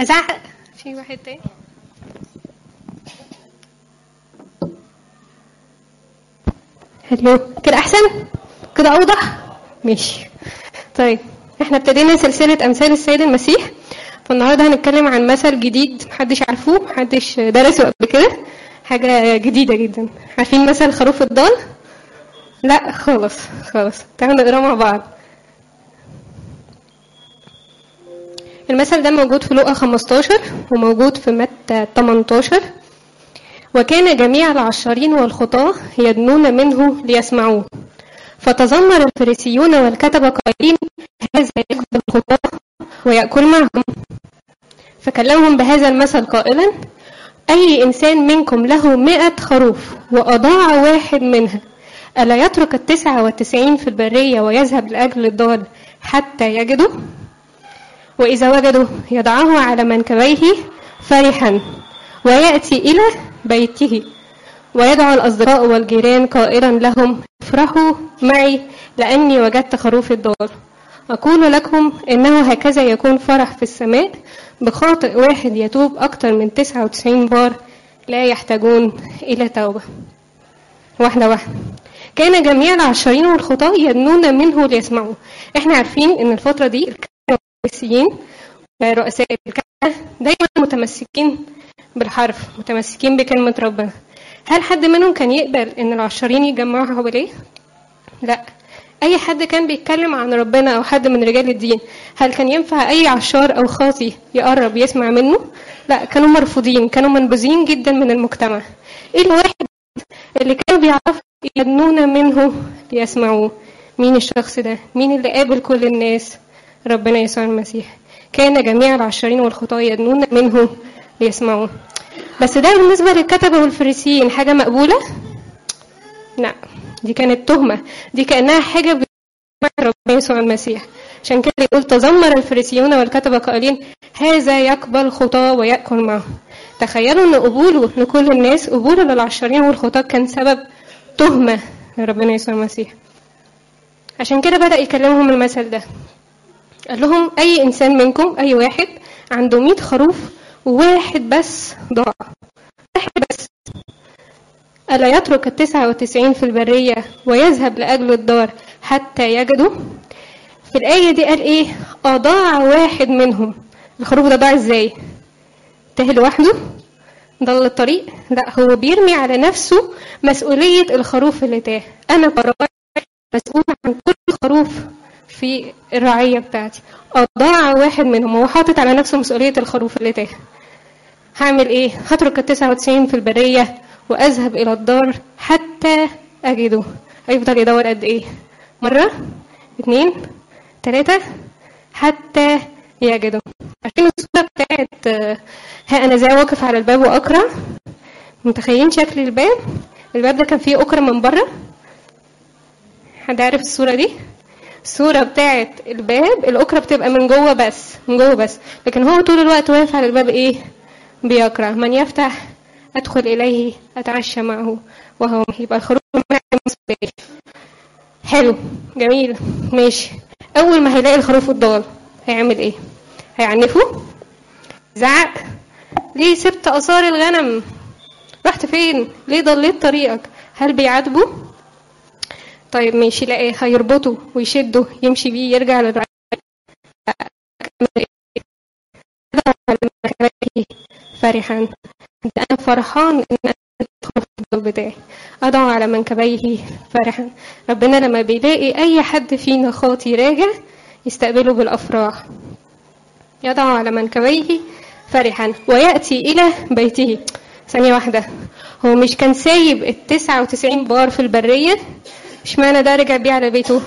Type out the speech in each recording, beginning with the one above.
ازعق في واحد تاني حلو كده احسن كده اوضح ماشي طيب احنا ابتدينا سلسله امثال السيد المسيح فالنهارده هنتكلم عن مثل جديد محدش عارفوه محدش درسه قبل كده حاجه جديده جدا عارفين مثل خروف الضال لا خالص خالص تعالوا نقراه مع بعض المثل ده موجود في لقا 15 وموجود في متى 18 وكان جميع العشارين والخطاة يدنون منه ليسمعوه فتذمر الفريسيون والكتبة قائلين هذا يقبل الخطاة ويأكل معهم فكلمهم بهذا المثل قائلا أي إنسان منكم له مئة خروف وأضاع واحد منها ألا يترك التسعة والتسعين في البرية ويذهب لأجل الضال حتى يجده وإذا وجده يضعه على منكبيه فرحا ويأتي إلى بيته ويدعو الأصدقاء والجيران قائلا لهم افرحوا معي لأني وجدت خروف الضال أقول لكم إنه هكذا يكون فرح في السماء بخاطئ واحد يتوب أكثر من 99 بار لا يحتاجون إلى توبة واحدة واحدة كان جميع العشرين والخطاة يدنون منه ليسمعوا احنا عارفين ان الفترة دي الرئيسيين رؤساء الكهنة دايما متمسكين بالحرف متمسكين بكلمة ربنا هل حد منهم كان يقبل ان العشرين يجمعوا حواليه؟ لا اي حد كان بيتكلم عن ربنا او حد من رجال الدين هل كان ينفع اي عشار او خاطي يقرب يسمع منه؟ لا كانوا مرفوضين كانوا منبوذين جدا من المجتمع ايه الواحد اللي كانوا بيعرفوا يدنون منه ليسمعوه مين الشخص ده؟ مين اللي قابل كل الناس؟ ربنا يسوع المسيح كان جميع العشرين والخطاة يدنون منه ليسمعوه بس ده بالنسبة للكتبة والفريسيين حاجة مقبولة؟ لا دي كانت تهمة دي كأنها حاجة ربنا يسوع المسيح عشان كده يقول تذمر الفريسيون والكتبة قائلين هذا يقبل خطاة ويأكل معه تخيلوا ان قبوله لكل الناس قبوله للعشرين والخطاة كان سبب تهمة لربنا يسوع المسيح عشان كده بدأ يكلمهم المثل ده قال لهم أي إنسان منكم أي واحد عنده مئة خروف وواحد بس ضاع واحد بس ألا يترك التسعة والتسعين في البرية ويذهب لأجل الدار حتى يجده في الآية دي قال إيه أضاع واحد منهم الخروف ده ضاع إزاي تاه لوحده ضل الطريق لا هو بيرمي على نفسه مسؤولية الخروف اللي تاه أنا كراعي مسؤول عن كل خروف في الرعية بتاعتي أضاع واحد منهم هو حاطط على نفسه مسؤولية الخروف اللي تاه هعمل ايه هترك التسعة وتسعين في البرية وأذهب إلى الدار حتى أجده هيفضل يدور قد ايه مرة اتنين تلاتة حتى يجده عارفين الصورة بتاعت ها أنا زي واقف على الباب وأقرأ متخيلين شكل الباب الباب ده كان فيه أكرة من بره حد عارف الصورة دي الصورة بتاعت الباب الأكرة بتبقى من جوه بس من جوه بس لكن هو طول الوقت واقف على الباب ايه بيقرأ من يفتح أدخل إليه أتعشى معه وهو يبقى الخروج من حلو جميل ماشي أول ما هيلاقي الخروف الضال هيعمل إيه؟ هيعنفه زعق ليه سبت آثار الغنم رحت فين؟ ليه ضليت طريقك؟ هل بيعاتبه؟ طيب ماشي لا هيربطه ويشده يمشي بيه يرجع للرعاية فرحا ده انا فرحان ان انا الخروف بتاعي اضع على منكبيه فرحا ربنا لما بيلاقي اي حد فينا خاطي راجع يستقبله بالافراح يضع على منكبيه فرحا وياتي الى بيته ثانيه واحده هو مش كان سايب التسعة وتسعين بار في البرية اشمعنى ده رجع بيه على بيته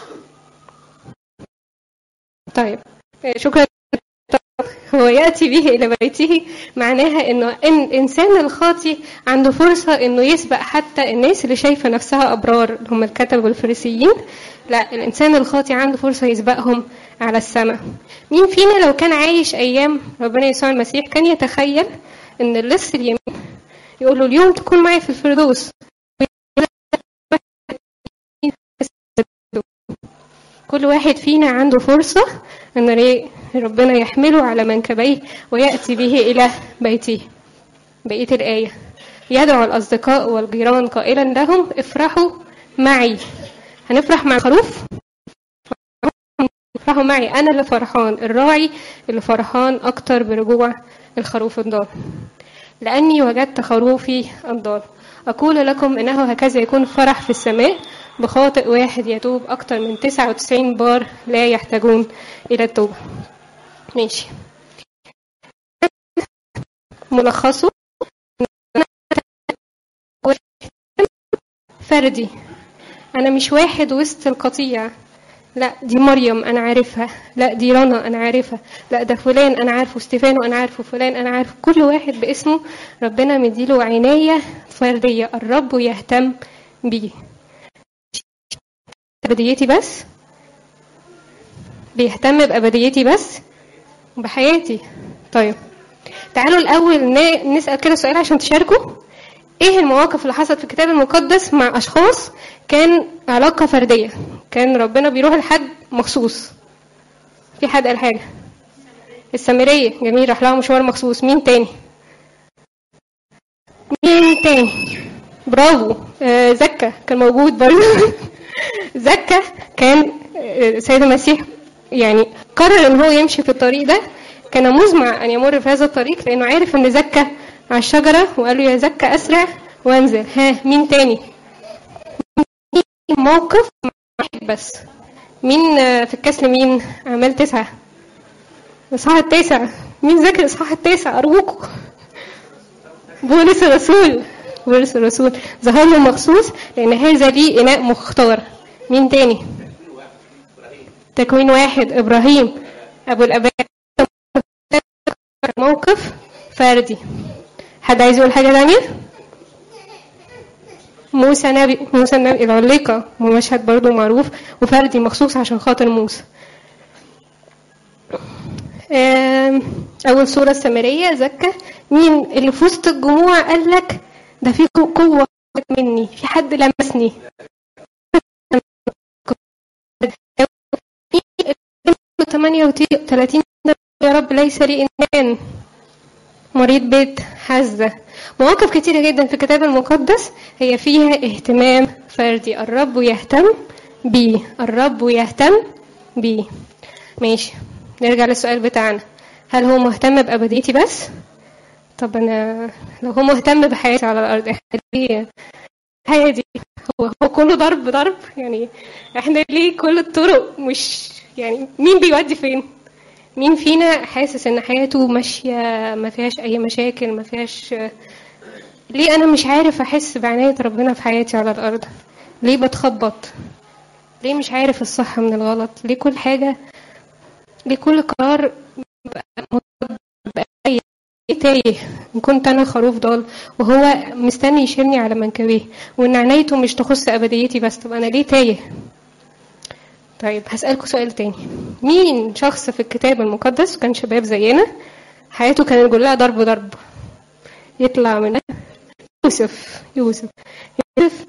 طيب شكرا هو يأتي به إلى بيته معناها إنه إن الإنسان الخاطي عنده فرصة إنه يسبق حتى الناس اللي شايفة نفسها أبرار اللي هم الكتب والفريسيين لا الإنسان الخاطي عنده فرصة يسبقهم على السماء مين فينا لو كان عايش أيام ربنا يسوع المسيح كان يتخيل إن اللص اليمين يقول له اليوم تكون معي في الفردوس كل واحد فينا عنده فرصة ان إيه؟ ربنا يحمله على منكبيه ويأتي به إلى بيته بقية الآية يدعو الأصدقاء والجيران قائلا لهم افرحوا معي هنفرح مع الخروف افرحوا معي أنا اللي فرحان الراعي اللي فرحان أكتر برجوع الخروف الضال لأني وجدت خروفي الضال أقول لكم إنه هكذا يكون فرح في السماء بخاطئ واحد يتوب أكتر من 99 بار لا يحتاجون إلى التوبة ماشي ملخصه فردي أنا مش واحد وسط القطيع لا دي مريم أنا عارفها لا دي رنا أنا عارفها لا ده فلان أنا عارفه ستيفانو أنا عارفه فلان أنا عارفه كل واحد باسمه ربنا مديله عناية فردية الرب يهتم بيه أبديتي بس بيهتم بأبديتي بس بحياتي طيب تعالوا الأول ن- نسأل كده سؤال عشان تشاركوا ايه المواقف اللي حصلت في الكتاب المقدس مع اشخاص كان علاقة فردية كان ربنا بيروح لحد مخصوص في حد قال حاجة السامرية جميل راح لها مشوار مخصوص مين تاني مين تاني برافو آه زكا كان موجود برضه زكا كان آه، سيد المسيح يعني قرر ان هو يمشي في الطريق ده كان مزمع ان يمر في هذا الطريق لانه عارف ان زكا على الشجرة وقال له يا زكا اسرع وانزل ها مين تاني مين موقف واحد بس مين آه، في الكسل مين اعمال تسعة الاصحاح التاسع مين ذاكر الاصحاح التاسع ارجوكم بولس الرسول بولس الرسول ظهر له مخصوص لان هذا ليه اناء مختار مين تاني تكوين واحد ابراهيم ابو الاباء موقف فردي حد عايز يقول حاجه تانية موسى نبي موسى النبي العليقة مشهد برضو معروف وفردي مخصوص عشان خاطر موسى آم، أول صورة السامرية زكا مين اللي في وسط الجموع قال لك ده في قوة مني في حد لمسني 38 يا رب ليس لي إنسان مريض بيت حزة مواقف كتيرة جدا في الكتاب المقدس هي فيها اهتمام فردي الرب يهتم بيه الرب يهتم بيه ماشي نرجع للسؤال بتاعنا هل هو مهتم بأبديتي بس؟ طب أنا لو هو مهتم بحياتي على الأرض إحنا ليه الحياة دي هو هو كله ضرب ضرب يعني احنا ليه كل الطرق مش يعني مين بيودي فين؟ مين فينا حاسس ان حياته ماشيه ما فيهاش اي مشاكل ما فيهاش ليه انا مش عارف احس بعنايه ربنا في حياتي على الارض ليه بتخبط ليه مش عارف الصح من الغلط ليه كل حاجه ليه كل قرار بقى مرتبط بأي تايه إن كنت أنا خروف ضال وهو مستني يشيلني على منكبيه وإن عنايته مش تخص أبديتي بس طب أنا ليه تايه طيب هسألكوا سؤال تاني مين شخص في الكتاب المقدس كان شباب زينا حياته كانت كلها ضرب ضرب يطلع من يوسف يوسف يوسف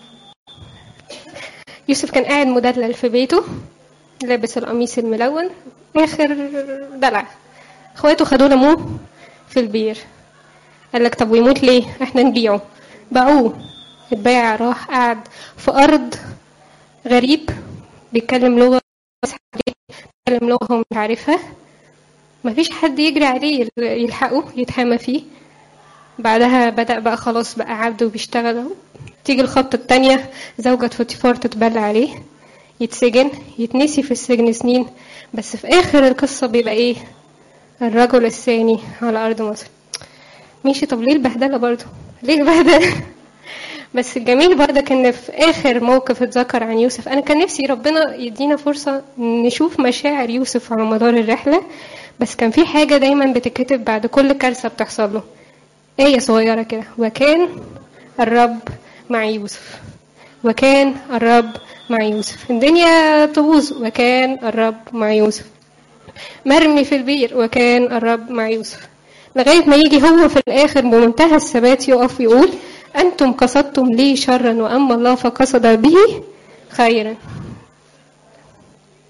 يوسف كان قاعد مدلل في بيته لابس القميص الملون اخر دلع اخواته خدوه رموه في البير قال لك طب ويموت ليه احنا نبيعه باعوه اتباع راح قعد في ارض غريب بيتكلم لغه بيتكلم لغه هو مش عارفها مفيش حد يجري عليه يلحقه يتحامى فيه بعدها بدأ بقى خلاص بقى عبد وبيشتغل تيجي الخطة التانية زوجة فوتيفار تتبلى عليه يتسجن يتنسي في السجن سنين بس في آخر القصة بيبقى إيه الرجل الثاني على أرض مصر ماشي طب ليه البهدلة برضو ليه البهدلة بس الجميل برضك ان في اخر موقف اتذكر عن يوسف انا كان نفسي ربنا يدينا فرصة نشوف مشاعر يوسف على مدار الرحلة بس كان في حاجة دايما بتتكتب بعد كل كارثة بتحصل له آية صغيرة كده وكان الرب مع يوسف وكان الرب مع يوسف الدنيا تبوظ وكان الرب مع يوسف مرمي في البير وكان الرب مع يوسف لغاية ما يجي هو في الآخر بمنتهى الثبات يقف يقول أنتم قصدتم لي شرا وأما الله فقصد به خيرا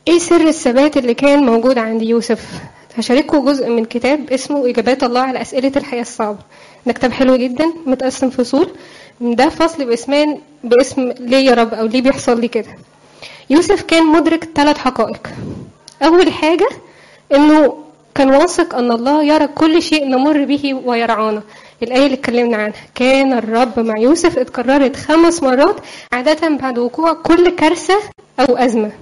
ايه سر الثبات اللي كان موجود عند يوسف هشارككم جزء من كتاب اسمه اجابات الله على اسئله الحياه الصعبه ده كتاب حلو جدا متقسم فصول ده فصل باسمان باسم ليه يا رب او ليه بيحصل لي كده يوسف كان مدرك ثلاث حقائق اول حاجه انه كان واثق ان الله يرى كل شيء نمر به ويرعانا الآية اللي اتكلمنا عنها كان الرب مع يوسف اتكررت خمس مرات عادة بعد وقوع كل كارثة أو أزمة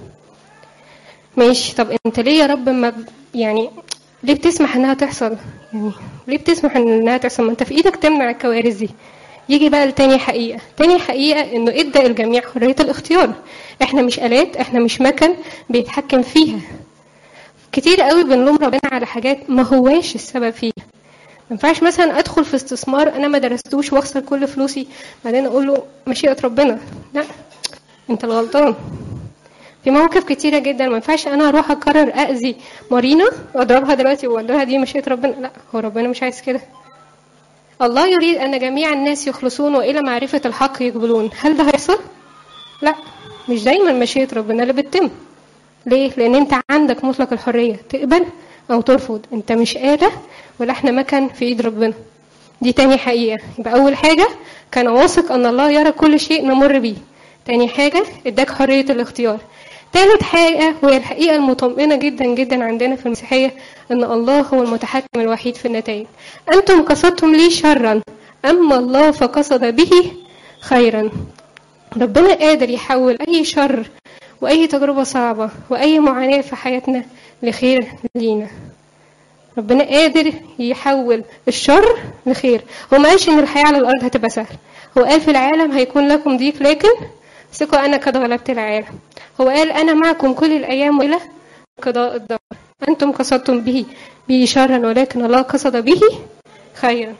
ماشي طب انت ليه يا رب ما يعني ليه بتسمح انها تحصل يعني ليه بتسمح انها تحصل ما انت في ايدك تمنع الكوارث دي يجي بقى لتاني حقيقة تاني حقيقة انه ادى الجميع حرية الاختيار احنا مش آلات احنا مش مكن بيتحكم فيها كتير قوي بنلوم ربنا على حاجات ما هواش السبب فيها ما ينفعش مثلا ادخل في استثمار انا ما درستوش واخسر كل فلوسي بعدين اقول له مشيئة ربنا لا انت الغلطان في مواقف كتيرة جدا ما ينفعش انا اروح اقرر اذي مارينا واضربها دلوقتي واقول لها دي مشيئة ربنا لا هو ربنا مش عايز كده الله يريد ان جميع الناس يخلصون والى معرفة الحق يقبلون هل ده هيحصل؟ لا مش دايما مشيئة ربنا اللي بتتم ليه؟ لان انت عندك مطلق الحرية تقبل او ترفض انت مش آلة ولا احنا مكن في ايد ربنا دي تاني حقيقة يبقى اول حاجة كان واثق ان الله يرى كل شيء نمر بيه تاني حاجة اداك حرية الاختيار تالت حاجة وهي الحقيقة المطمئنة جدا جدا عندنا في المسيحية ان الله هو المتحكم الوحيد في النتائج انتم قصدتم لي شرا اما الله فقصد به خيرا ربنا قادر يحول اي شر واي تجربة صعبة واي معاناة في حياتنا لخير لينا ربنا قادر يحول الشر لخير هو ما قالش ان الحياة على الارض هتبقى سهل هو قال في العالم هيكون لكم ضيق لكن ثقوا انا قد غلبت العالم هو قال انا معكم كل الايام والى قضاء الدار انتم قصدتم به به شرا ولكن الله قصد به خيرا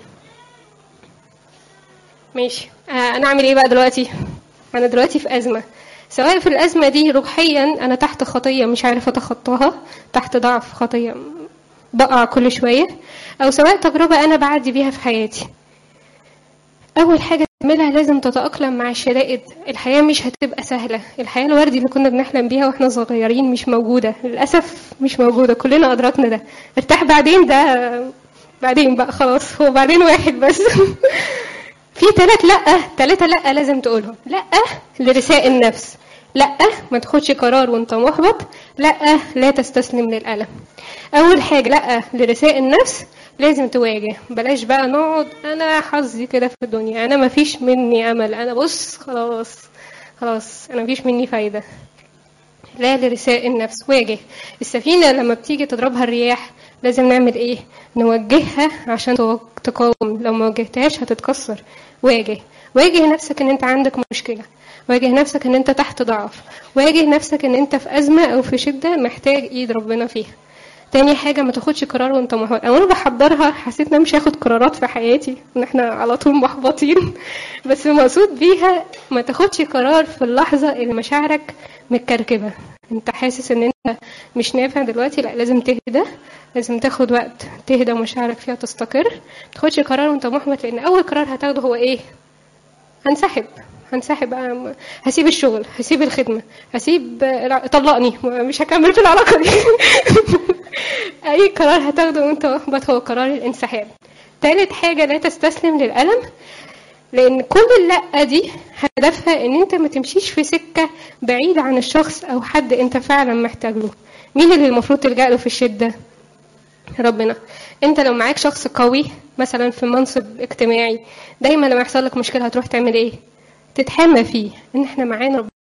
ماشي آه انا اعمل ايه بقى دلوقتي انا دلوقتي في ازمه سواء في الازمه دي روحيا انا تحت خطيه مش عارفه اتخطاها تحت ضعف خطيه بقع كل شويه او سواء تجربه انا بعدي بيها في حياتي اول حاجه تعملها لازم تتاقلم مع الشدائد الحياه مش هتبقى سهله الحياه الوردي اللي كنا بنحلم بيها واحنا صغيرين مش موجوده للاسف مش موجوده كلنا ادركنا ده ارتاح بعدين ده بعدين بقى خلاص هو بعدين واحد بس في ثلاث لا ثلاثه لا لازم تقولهم لا لرساء النفس لا ما تاخدش قرار وانت محبط لا لا تستسلم للألم اول حاجه لا لرساء النفس لازم تواجه بلاش بقى نقعد انا حظي كده في الدنيا انا ما فيش مني امل انا بص خلاص خلاص انا مفيش مني فايده لا لرساء النفس واجه السفينه لما بتيجي تضربها الرياح لازم نعمل ايه نوجهها عشان تقاوم لو ما وجهتهاش هتتكسر واجه واجه نفسك ان انت عندك مشكله واجه نفسك ان انت تحت ضعف واجه نفسك ان انت في ازمه او في شده محتاج ايد ربنا فيها تاني حاجة ما تاخدش قرار وانت محبط انا بحضرها حسيت ان انا مش هاخد قرارات في حياتي ان احنا على طول محبطين بس المقصود بيها ما تاخدش قرار في اللحظة اللي مشاعرك متكركبة انت حاسس ان انت مش نافع دلوقتي لا لازم تهدى لازم تاخد وقت تهدى ومشاعرك فيها تستقر ما تاخدش قرار وانت محبط لان اول قرار هتاخده هو ايه هنسحب هنسحب بقى هسيب الشغل هسيب الخدمة هسيب طلقني مش هكمل في العلاقة دي أي قرار هتاخده وأنت محبط هو قرار الانسحاب تالت حاجة لا تستسلم للألم لأن كل اللأ دي هدفها إن أنت ما تمشيش في سكة بعيدة عن الشخص أو حد أنت فعلا محتاج له مين اللي المفروض تلجأ له في الشدة؟ ربنا انت لو معاك شخص قوي مثلا في منصب اجتماعي دايما لما يحصل لك مشكله هتروح تعمل ايه تتحامى فيه ان احنا معانا ربنا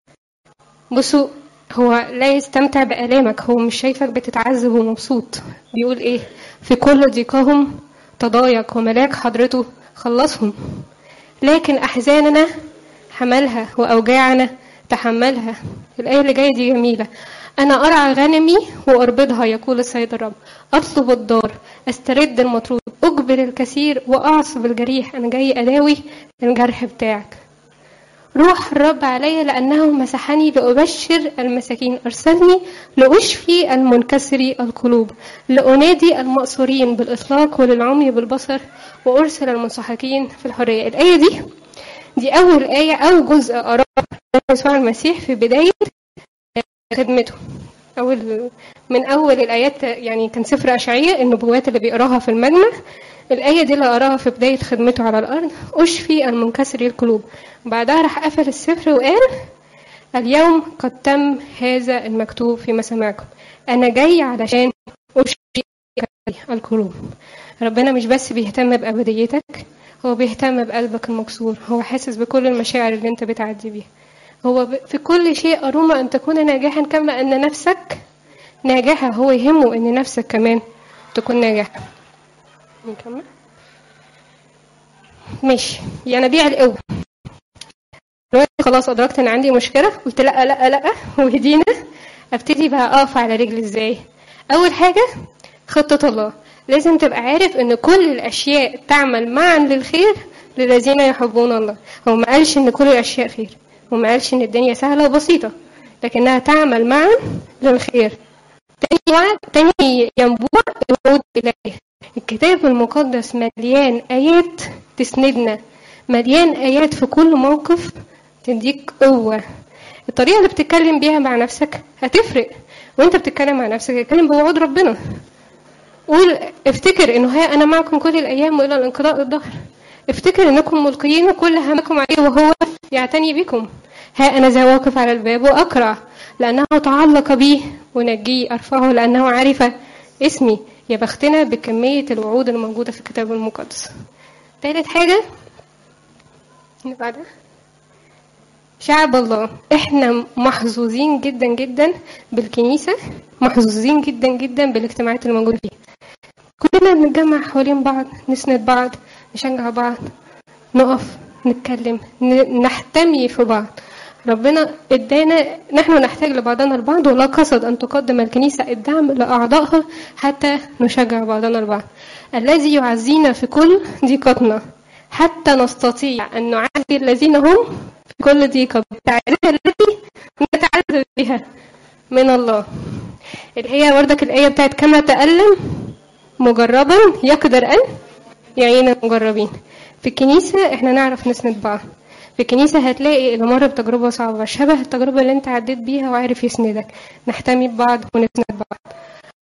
بصوا هو لا يستمتع بآلامك هو مش شايفك بتتعذب ومبسوط بيقول ايه في كل ضيقهم تضايق وملاك حضرته خلصهم لكن أحزاننا حملها وأوجاعنا تحملها الآية اللي جاية دي جميلة أنا أرعى غنمي وأربضها يقول السيد الرب أطلب الدار أسترد المطرود أجبر الكثير وأعصب الجريح أنا جاي أداوي الجرح بتاعك روح الرب علي لأنه مسحني لأبشر المساكين أرسلني لأشفي المنكسري القلوب لأنادي المأسورين بالإطلاق وللعمي بالبصر وأرسل المنسحقين في الحرية الآية دي دي أول آية أو جزء أراه يسوع المسيح في بداية خدمته أول من أول الآيات يعني كان سفر أشعية النبوات اللي بيقراها في المجمع الآية دي اللي قراها في بداية خدمته على الأرض أشفي المنكسر القلوب بعدها راح قفل السفر وقال اليوم قد تم هذا المكتوب في مسامعكم أنا جاي علشان أشفي القلوب ربنا مش بس بيهتم بأبديتك هو بيهتم بقلبك المكسور هو حاسس بكل المشاعر اللي انت بتعدي بيها هو ب- في كل شيء أروم أن تكون ناجحا كما أن نفسك ناجحة هو يهمه أن نفسك كمان تكون ناجحة نكمل ماشي ينابيع القوة دلوقتي خلاص أدركت إن عندي مشكلة قلت لأ لأ لأ وهدينا أبتدي بقى أقف على رجلي إزاي أول حاجة خطة الله لازم تبقى عارف إن كل الأشياء تعمل معا للخير للذين يحبون الله هو ما قالش إن كل الأشياء خير وما قالش إن الدنيا سهلة وبسيطة لكنها تعمل معا للخير تاني وعد تاني ينبوع الوعود الإلهية الكتاب المقدس مليان آيات تسندنا مليان آيات في كل موقف تديك قوة الطريقة اللي بتتكلم بيها مع نفسك هتفرق وانت بتتكلم مع نفسك اتكلم بوعود ربنا قول افتكر انه ها انا معكم كل الايام والى الانقضاء الظهر افتكر انكم ملقيين كل همكم عليه وهو يعتني بكم ها انا ذا واقف على الباب واقرع لانه تعلق بي ونجيه ارفعه لانه عرف اسمي يا بختنا بكمية الوعود الموجودة في الكتاب المقدس تالت حاجة اللي بعدها شعب الله احنا محظوظين جدا جدا بالكنيسة محظوظين جدا جدا بالاجتماعات اللي موجودة فيها كلنا بنتجمع حوالين بعض نسند بعض نشجع بعض نقف نتكلم ن- نحتمي في بعض ربنا ادانا نحن نحتاج لبعضنا البعض ولا قصد ان تقدم الكنيسه الدعم لاعضائها حتى نشجع بعضنا البعض الذي يعزينا في كل ضيقتنا حتى نستطيع ان نعزي الذين هم في كل ضيقه بالتعزيه التي نتعزى بها من الله اللي هي وردك الايه بتاعت كما تالم مجربا يقدر ان يعين المجربين في الكنيسة احنا نعرف نسند بعض في الكنيسة هتلاقي اللي مر بتجربة صعبة شبه التجربة اللي انت عديت بيها وعارف يسندك نحتمي ببعض ونسند بعض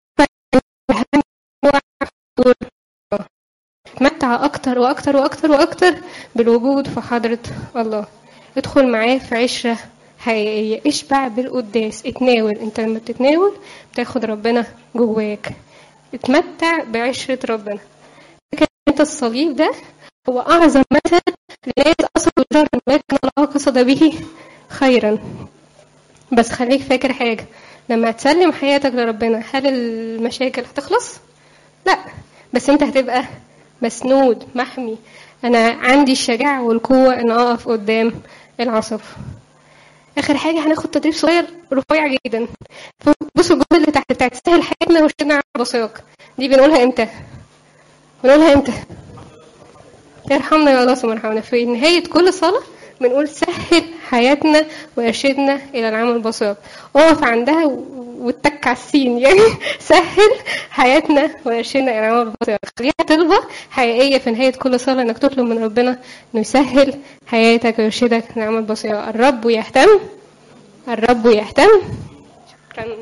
تمتع أكتر وأكتر وأكتر وأكتر بالوجود في حضرة الله ادخل معاه في عشرة حقيقية اشبع بالقداس اتناول انت لما بتتناول بتاخد ربنا جواك اتمتع بعشرة ربنا فكرة انت الصليب ده هو أعظم مثل لناس قصدوا شرا ولكن الله قصد به خيرا بس خليك فاكر حاجة لما تسلم حياتك لربنا هل المشاكل هتخلص؟ لا بس انت هتبقى مسنود محمي انا عندي الشجاعة والقوة ان اقف قدام العصف اخر حاجة هناخد تدريب صغير رفيع جدا بصوا الجملة اللي تحت بتاعت سهل حياتنا وشدنا على بصيرك دي بنقولها امتى؟ بنقولها امتى؟ ارحمنا يا الله ثم ارحمنا في نهاية كل صلاة بنقول سهل حياتنا وارشدنا إلى العمل البسيط اقف عندها واتك على السين يعني سهل حياتنا وارشدنا إلى العمل البسيط خليها طلبة حقيقية في نهاية كل صلاة إنك تطلب من ربنا إنه يسهل حياتك ويرشدك للعمل البسيط الرب يهتم الرب يهتم شكرا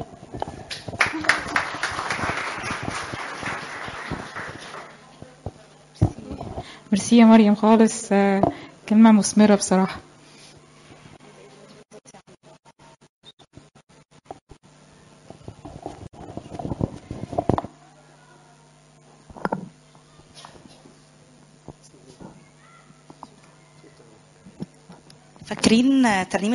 ميرسي يا مريم خالص آه، كلمة مثمرة بصراحة فاكرين ترنيمة